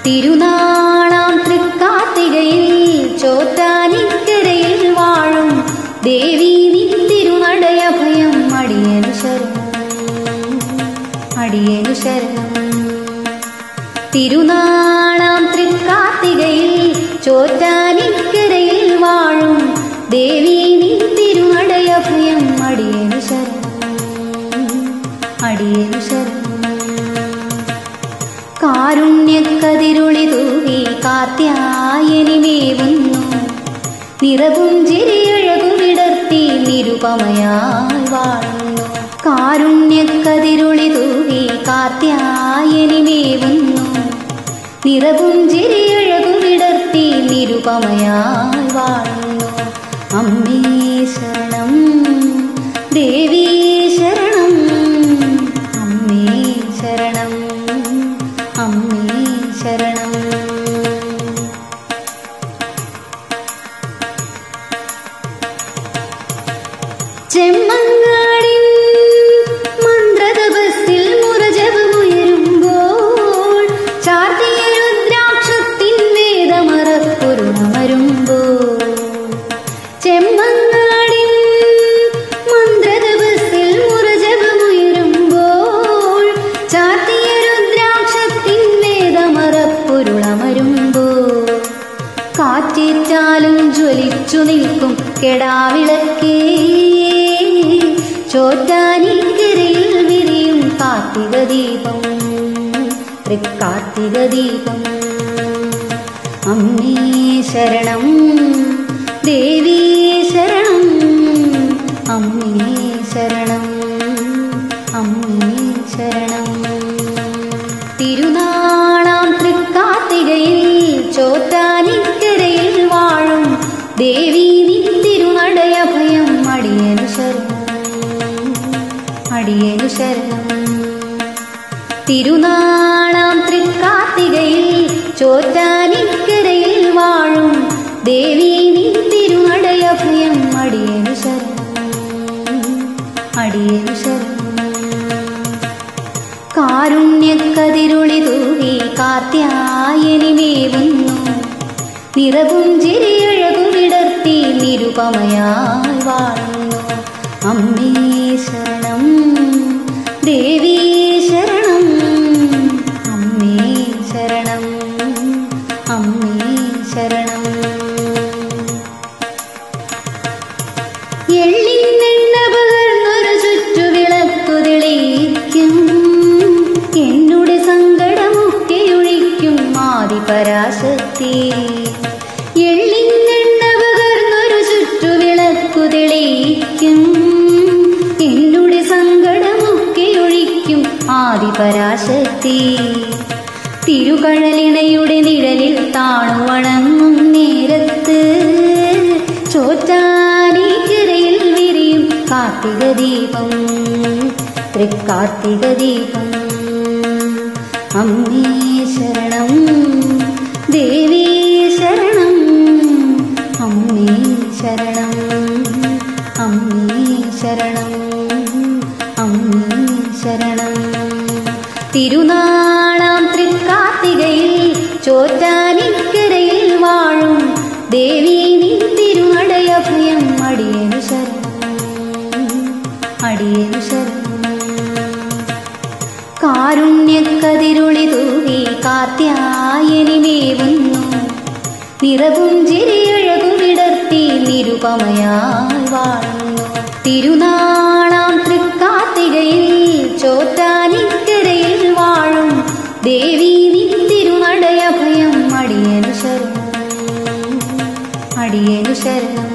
തിരുനാളാം തൃക്കാർത്തികയിൽ ചോറ്റാനിക്കരയിൽ വാഴും ദേവി നിൻ തിരുനടയഭയം അടിയനു ശരണം അടിയനു ശരണം തിരുനാളാം തൃക്കാർത്തികയിൽ ചോറ്റാനിക്കരയിൽ വാഴും ദേവി നിൻ തിരുനടയഭയം അടിയനു ശരണം അടിയനു ശരണം കാരുണ്യക്കതിരുളി തൂകി കാത്യായനി മേവുന്നു നിറവും ചിരിയഴകും വിടർത്തി നിരുപമയായി വാഴുന്നു കാരുണ്യക്കതിരുളി തൂകി കാത്യായനി മേവുന്നു നിറവും ചിരിയഴകും വിടർത്തി നിരുപമയായി വാഴുന്നു അമ്മേ ശരണം ദേവീ ശരണം അമ്മേ ശരണം അമ്മേ ശരണം ചെമ്മങ്ങാടിൻ മന്ത്രതപസ്സിൽ മുറജപമുയരുമ്പോൾ ചാർത്തിയ രുദ്രാക്ഷത്തിൻ വേദമറപ്പൊരുണമരുമ്പോൾ ചെമ്മങ്ങാടിൻ മന്ത്രതപസ്സിൽ മുറജപമുയരുമ്പോൾ ചാർത്തിയ രുദ്രാക്ഷത്തിൻ വേദമറപ്പൊരുളമരുമ്പോൾ കാറ്റേറ്റാലും ജ്വലിച്ചു നിൽക്കും കെടാവിളക്കേ ചോറ്റാനിക്കരയിൽ വിരിയും കാർത്തിക ദീപം തൃക്കാർത്തിക ദീപം അമ്മേ ശരണം ദേവീ ശരണം അമ്മേ ശരണം അമ്മേ ശരണം തിരുനാളാം തൃക്കാർത്തികയിൽ ചോറ്റാനിക്കരയിൽ വാഴും ദേവി നിൻ തിരുനടയഭയം അടിയനു ശരണം അടിയനു ശരണം തിരുനാളാം തൃക്കാർത്തികയിൽ ചോറ്റാനിക്കരയിൽ വാഴും ദേവി നിൻ തിരുനടയഭയം അടിയനു ശരണം അടിയനു ശരണം കാരുണ്യക്കതിരുളി തൂകി കാത്യായനി മേവുന്നു നിറവും ചിരിയഴകും വിടർത്തി നിരുപമയായി വാഴുന്നു അമ്മേ ശരണം ദേവീ ശരണം അമ്മേ ശരണം അമ്മേ ശരണം എള്ളിനെണ്ണ പകർന്നൊരു ചുറ്റുവിളക്കു തെളിയിക്കും എന്നുടെ സങ്കടമൊക്കെ ഒഴിക്കും ആദിപരാശക്തി എള്ളിനെണ്ണ പകർന്നൊരു ചുറ്റുവിളക്കു തെളിയിക്കും എന്നുടെ സങ്കടമൊക്കെ ഒഴിക്കും ആദിപരാശക്തി തിരുകഴലിണയുടെ നിഴലിൽ താണു വണങ്ങും നേരത്ത് ചോറ്റാനിക്കരയിൽ വിരിയും കാർത്തിക ദീപം തൃക്കാർത്തിക ദീപം അമ്മേ ശരണം ദേവീ ശരണം അമ്മേ ശരണം അമ്മേ ശരണം അമ്മേ ശരണം തിരുനാളാം തൃക്കാർത്തികയിൽ ചോറ്റാനിക്കരയിൽ വാഴും ദേവി നിൻ തിരുനടയഭയം അടിയനു ശരണം അടിയനു ശരണം കാരുണ്യക്കതിരുളി തൂകി കാത്യായനി മേവുന്നു നിറവും ചിരിയഴകും വിടർത്തി നിരുപമയായി വാഴുന്നു തിരുനാളാം തൃക്കാർത്തികയിൽ ചോറ്റാനിക്കരയിൽ വാഴും ദേവി നിൻ തിരുനടയഭയം അടിയനു ശരണം അടിയനു ശരണം